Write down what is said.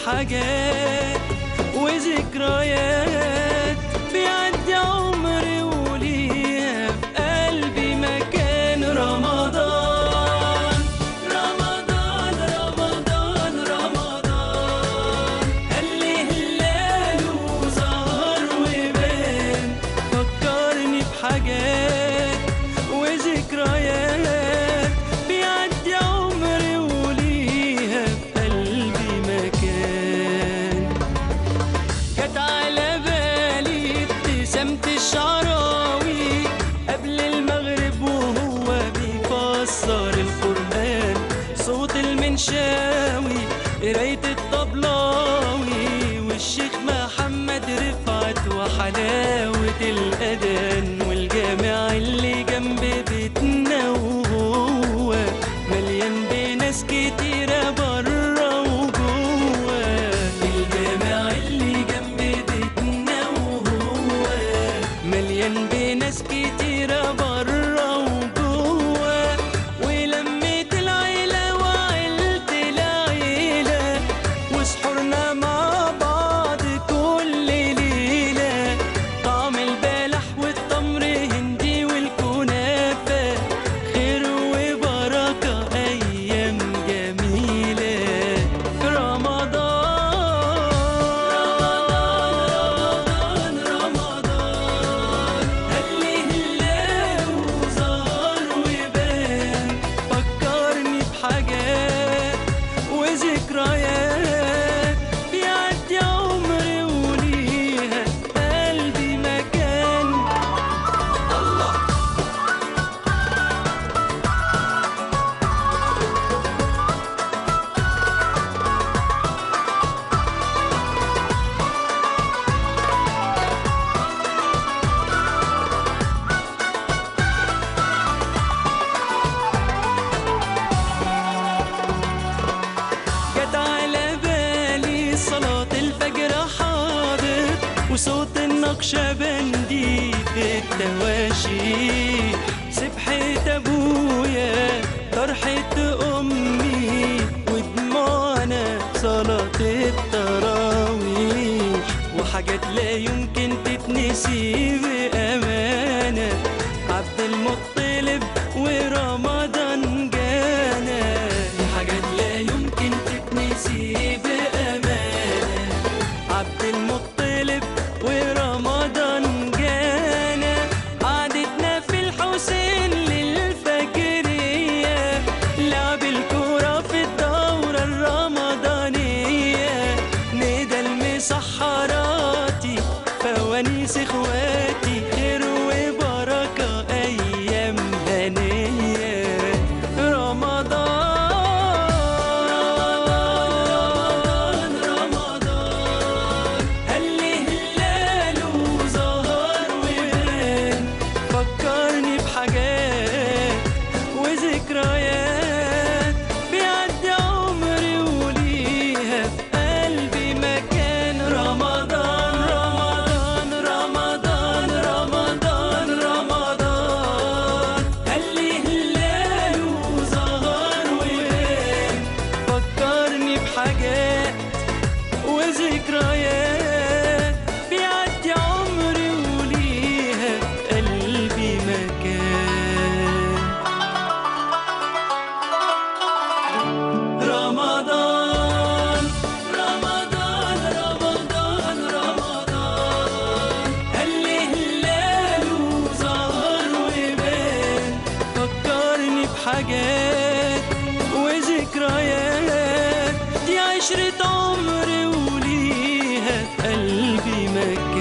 بحاجات وذكريات بيعدي عمري وليها في قلبي مكان رمضان رمضان رمضان رمضان اللي هلاله ظهر وبان فكرني بحاجات وذكريات بيعدي عمري وليها في قلبي مكان جت على بالي ابتسامة الشعراوي قبل المغرب وهو بيفسر القرآن صوت المنشاوي قراية الطبلاوي والشيخ محمد رفعت وحلاوة الأذان والجامع اللي جنب بيتنا وهو مليان بناس كتيرة برا وجوه الجامع اللي جنب بيتنا وهو مليان بناس كتيرة برا وجوه ولمة العيلة وعيلة العيلة وسحورنا مع بعض كل ليلة طعم البلح والتمر هندي والكنافة خير وبركة أيام جميلة رمضان رمضان اللي هلال وظهر وبان فكرني بحاجات وذكريات بيعدي عمري وليها في قلبي مكان الله جت على بالي صلاة الفجر حاضر وصوت النقشبندي في التواشي سبحة أبويا طرحة أمي ودموعنا صلاة التراويح وحاجات لا يمكن تتنسي بأمانة عبد المطلب ورمضان جانا دي حاجات لا يمكن تتنسي بأمانة عبد المطلب ورمضان جانا قعدتنا في الحسين للفجرية لعب الكورة في الدورة الرمضانية ندى المسحراتي فوانيس اخواتي خير وبركة أيام هنية رمضان رمضان اللي هلاله ظهر وبان فكرني بحاجات وذكريات بيعدي عمري وليها في قلبي مكان رمضان رمضان رمضان رمضان رمضان اللي هلاله ظهر وبان فكرني بحاجات وذكريات بيعدي عمري وليها في قلبي مكان رمضان رمضان رمضان رمضان اللي هلاله ظهر وبان فكرني بحاجات وذكريات دي عشرة عمري وليها في قلبي مكان